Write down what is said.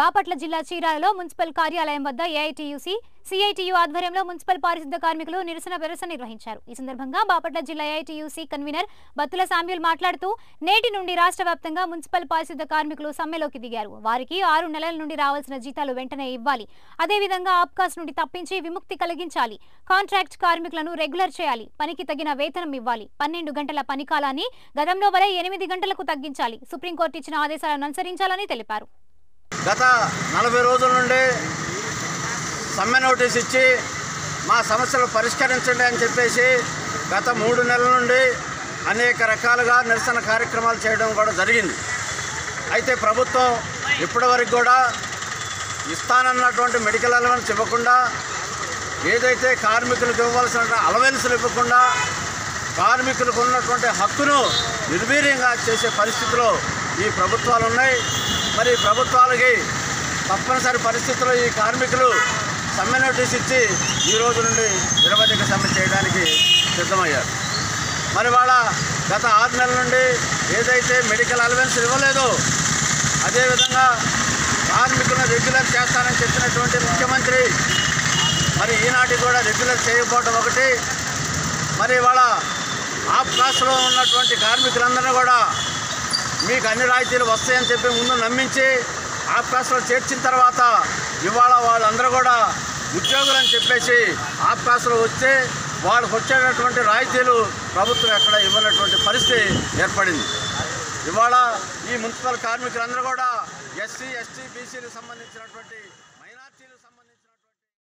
బాపట్ల జిల్లా చీరాలలో మున్సిపల్ కార్యాలయం వద్ద ఏఐటీయూసీ సిఐటియు ఆధ్వర్యంలో మున్సిపల్ పారిశుద్ధ కార్మికులు నిరసన ప్రదర్శన నిర్వహించారు ఈ సందర్భంగా బాపట్ల జిల్లా ఏఐటీయూసీ కన్వీనర్ బత్తుల సామ్యుల్ మాట్లాడుతూ నేటి నుండి రాష్ట్ర వ్యాప్తంగా మున్సిపల్ పారిశుద్ధ కార్మికులు సమ్మెలోకి దిగారు వారికి ఆరు నెలల నుండి రావాల్సిన జీతాలు వెంటనే ఇవ్వాలి అదేవిధంగా ఆప్కాస్ నుండి తప్పించి విముక్తి కలిగించాలి కాంట్రాక్ట్ కార్మికులను రెగ్యులర్ చేయాలి పనికి తగిన వేతనం ఇవ్వాలి పన్నెండు గంటల పని కాలాన్ని గతంలో వలె ఎనిమిది గంటలకు తగ్గించాలి సుప్రీంకోర్టు ఇచ్చిన ఆదేశాలను అనుసరించాలని తెలిపారు గత నలభై రోజుల నుండి సమ్మె నోటీస్ ఇచ్చి మా సమస్యలు పరిష్కరించండి అని చెప్పేసి గత మూడు నెలల నుండి అనేక రకాలుగా నిరసన కార్యక్రమాలు చేయడం కూడా జరిగింది అయితే ప్రభుత్వం ఇప్పటివరకు కూడా ఇస్తానన్నటువంటి మెడికల్ అలవెన్స్ ఇవ్వకుండా ఏదైతే కార్మికులకు ఇవ్వాల్సిన అలవెన్స్లు ఇవ్వకుండా కార్మికులకు ఉన్నటువంటి హక్కును నిర్వీర్యంగా చేసే పరిస్థితిలో ఈ ప్రభుత్వాలు ఉన్నాయి మరి ఈ ప్రభుత్వాలకి తప్పనిసరి పరిస్థితుల్లో ఈ కార్మికులు సమ్మె నోటీస్ ఇచ్చి ఈ రోజు నుండి నిరవధిక సమ్మె చేయడానికి సిద్ధమయ్యారు మరి వాళ్ళ గత ఆరు నెలల నుండి ఏదైతే మెడికల్ అలవెన్స్ ఇవ్వలేదో అదేవిధంగా కార్మికులను రెగ్యులర్ చేస్తానని చెప్పినటువంటి ముఖ్యమంత్రి మరి ఈనాటి కూడా రెగ్యులర్ చేయకపోవడం ఒకటి మరి ఇవాళ ఆప్ కాస్ట్లో ఉన్నటువంటి కార్మికులందరినీ కూడా మీకు అన్ని రాయితీలు వస్తాయని చెప్పి ముందు నమ్మించి ఆప్ కాస్ట్లో చేర్చిన తర్వాత ఇవాళ వాళ్ళందరూ కూడా ఉద్యోగులు అని చెప్పేసి ఆప్ కాస్ట్లో వస్తే వాళ్ళకి వచ్చేటటువంటి రాయితీలు ప్రభుత్వం ఎక్కడ ఇవ్వనటువంటి పరిస్థితి ఏర్పడింది ఇవాళ ఈ మున్సిపల్ కార్మికులందరూ కూడా ఎస్సీ ఎస్టీ బీసీలకు సంబంధించినటువంటి